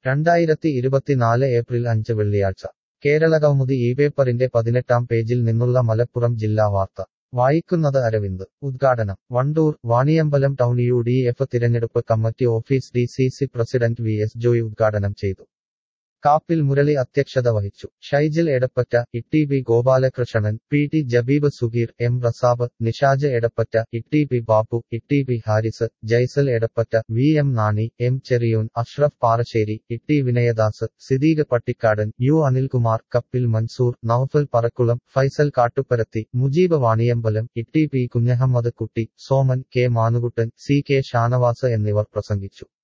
രണ്ടായിരത്തി ഇരുപത്തിനാല് ഏപ്രിൽ അഞ്ച് വെള്ളിയാഴ്ച കേരളകൗമുദി ഈ പേപ്പറിന്റെ പതിനെട്ടാം പേജിൽ നിന്നുള്ള മലപ്പുറം ജില്ലാ വാർത്ത വായിക്കുന്നത് അരവിന്ദ് ഉദ്ഘാടനം Vandoor Vaniyambalam town U D F തിരഞ്ഞെടുപ്പ് committee office D C C president V S Joy ഉദ്ഘാടനം ചെയ്തു കാപ്പിൽ മുരളി അധ്യക്ഷത വഹിച്ചു ഷൈജിൽ എടപ്പറ്റ ഇട്ടി B Gopalakrishnan P T Jabeeb Sugeer M Rasab Nishaj Edappatta ഇട്ടി ബി ബാപ്പു ഇട്ടി B Haris Jaisal Edappatta V M Nani M Cheriyoon Ashraf Parassery ഇട്ടി വിനയദാസ് സിദീഖ് പട്ടിക്കാടൻ യു അനിൽകുമാർ കപ്പിൽ മൻസൂർ നൌഫൽ പറക്കുളം ഫൈസൽ കാട്ടുപരത്തി മുജീബ് വാണിയമ്പലം ഇട്ടി P Kunjahammed Kutty Soman K Manukuttan C K Shanavas എന്നിവർ പ്രസംഗിച്ചു